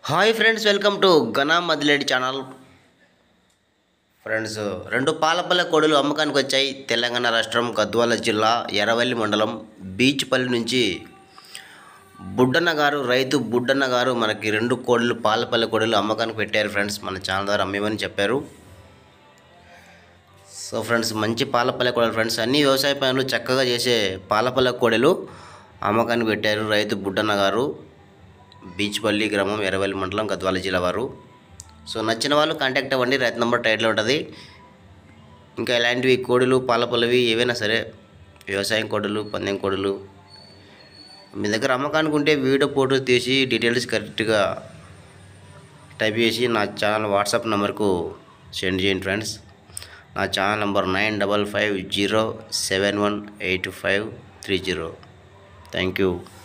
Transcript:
hi friends welcome to గనా మదిలేడి channel friends రెండు పాలపల్లె కోడులు అమ్మకానికి వచ్చాయి తెలంగాణ రాష్ట్రం గద్వాల జిల్లా ఎర్రవల్లి మండలం బీచ్పల్లి నుంచి బుడ్డన్న గారు రైతు బుడ్డన్న గారు మనకి రెండు కోడులు పాలపల్లె కోడులు అమ్మకానికి పెట్టారు ఫ్రెండ్స్ మన ఛానల్ ద్వారా అమ్మేమని చెప్పారు సో ఫ్రెండ్స్ మంచి పాలపల్లె కోడలు ఫ్రెండ్స్ అన్ని వ్యవసాయ పనులు చక్కగా చేసే పాలపల్లె కోడలు అమ్మకానికి పెట్టారు రైతు బుడ్డన్న గారు బీచ్పల్లి గ్రామం ఎర్రవల్లి మండలం గద్వాల జిల్లా వారు సో నచ్చిన వాళ్ళు కాంటాక్ట్ అవ్వండి రైతు నెంబర్ టైట్లో ఉంటుంది ఇంకా ఇలాంటివి కోడులు పాలపల్లవి ఏవైనా సరే వ్యవసాయం కోడులు పందెం కోడులు మీ దగ్గర అమ్మకానికి ఉంటే వీడియో ఫోటో తీసి డీటెయిల్స్ కరెక్ట్గా టైప్ చేసి నా ఛానల్ వాట్సాప్ నెంబర్కు సెండ్ చేయండి ఫ్రెండ్స్ నా channel number nine double five zero seven one eight five three zero thank you